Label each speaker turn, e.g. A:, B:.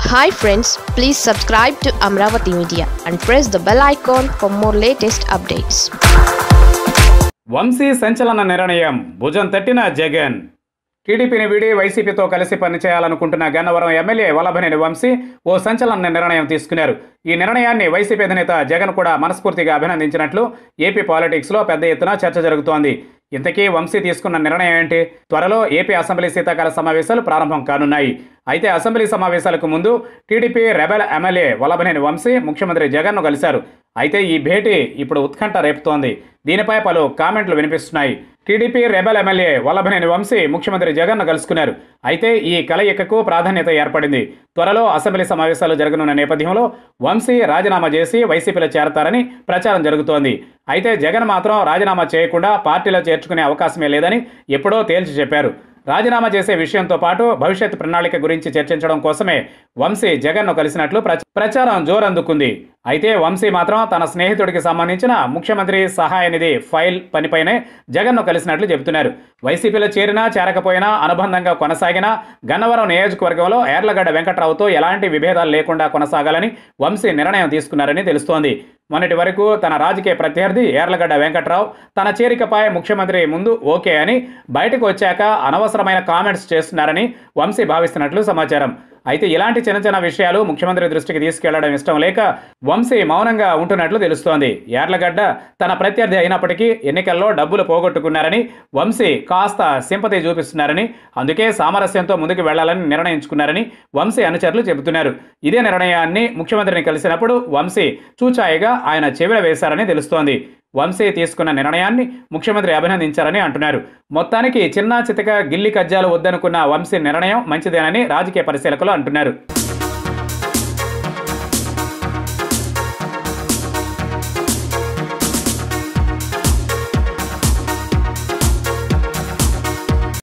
A: hi friends please subscribe to Amaravati media and press the bell icon for more latest updates
B: Vamsi సంచలన నిర్ణయం భుజం తట్టిన జగన్ టీడీపీని వీడి వైసీపీతో కలిసి పనిచేయాలనుకుంటున్న గన్నవరం ఎమ్మెల్యే వల్లభనేని వంశీ ఓ సంచలన నిర్ణయం తీసుకున్నారు ఈ నిర్ణయాన్ని వైసీపీ అధినేత జగన్ కూడా మనస్ఫూర్తిగా అభినందించినట్లు ఏపీ పాలిటిక్స్లో పెద్ద ఎత్తున చర్చ జరుగుతోంది ఇంతకీ వంశీ తీసుకున్న నిర్ణయం ఏంటి త్వరలో ఏపీ అసెంబ్లీ శీతాకాల సమావేశాలు ప్రారంభం కానున్నాయి అయితే అసెంబ్లీ సమావేశాలకు ముందు TDP rebel MLA Vallabhaneni Vamsi ముఖ్యమంత్రి జగన్ను కలిశారు అయితే ఈ భేటీ ఇప్పుడు ఉత్కంఠ రేపుతోంది దీనిపై పలు కామెంట్లు వినిపిస్తున్నాయి TDP rebel MLA Vallabhaneni Vamsi ముఖ్యమంత్రి జగన్ను కలుసుకున్నారు అయితే ఈ కలయికకు ప్రాధాన్యత ఏర్పడింది త్వరలో అసెంబ్లీ సమావేశాలు జరగనున్న నేపథ్యంలో వంశీ రాజీనామా చేసి వైసీపీలో చేరతారని ప్రచారం జరుగుతోంది అయితే జగన్ మాత్రం రాజీనామా చేయకుండా పార్టీలో చేర్చుకునే అవకాశమే లేదని ఎప్పుడో తేల్చి చెప్పారు రాజీనామా చేసే విషయంతో పాటు భవిష్యత్ ప్రణాళిక గురించి చర్చించడం కోసమే వంశీ జగన్ను కలిసినట్లు ప్రచ- ప్రచారం జోరందుకుంది అయితే వంశీ మాత్రం తన స్నేహితుడికి సంబంధించిన ముఖ్యమంత్రి సహాయ నిధి ఫైల్ పనిపైనే జగన్ను కలిసినట్లు చెబుతున్నారు వైసీపీలో చేరినా చేరకపోయినా అనుబంధంగా కొనసాగినా గన్నవరం నియోజకవర్గంలో ఏర్లగడ్డ వెంకట్రావుతో ఎలాంటి విభేదాలు లేకుండా కొనసాగాలని వంశీ నిర్ణయం తీసుకున్నారని తెలుస్తోంది మొన్నటి వరకు తన రాజకీయ ప్రత్యర్థి ఏర్లగడ్డ వెంకట్రావు తన చేరికపై ముఖ్యమంత్రి ముందు ఓకే అని బయటకు వచ్చాక అనవసరమైన కామెంట్స్ చేస్తున్నారని వంశీ భావిస్తున్నట్లు సమాచారం అయితే ఇలాంటి చిన్న చిన్న విషయాలు ముఖ్యమంత్రి దృష్టికి తీసుకెళ్లడం ఇష్టం లేక వంశీ మౌనంగా ఉంటున్నట్లు తెలుస్తోంది యార్లగడ్డ తన ప్రత్యర్థి అయినప్పటికీ ఎన్నికల్లో డబ్బులు పోగొట్టుకున్నారని వంశీ కాస్త సింపతి చూపిస్తున్నారని అందుకే సామరస్యంతో ముందుకు వెళ్లాలని నిర్ణయించుకున్నారని వంశీ అనుచరులు చెబుతున్నారు ఇదే నిర్ణయాన్ని ముఖ్యమంత్రిని కలిసినప్పుడు వంశీ చూచాయిగా ఆయన చెవిన వేశారని తెలుస్తోంది వంశీ తీసుకున్న నిర్ణయాన్ని ముఖ్యమంత్రి అభినందించారని అంటున్నారు మొత్తానికి చిన్న చితక గిల్లి కజ్జాలు వద్దనుకున్న వంశీ నిర్ణయం మంచిదేనని రాజకీయ పరిశీలకులు అంటున్నారు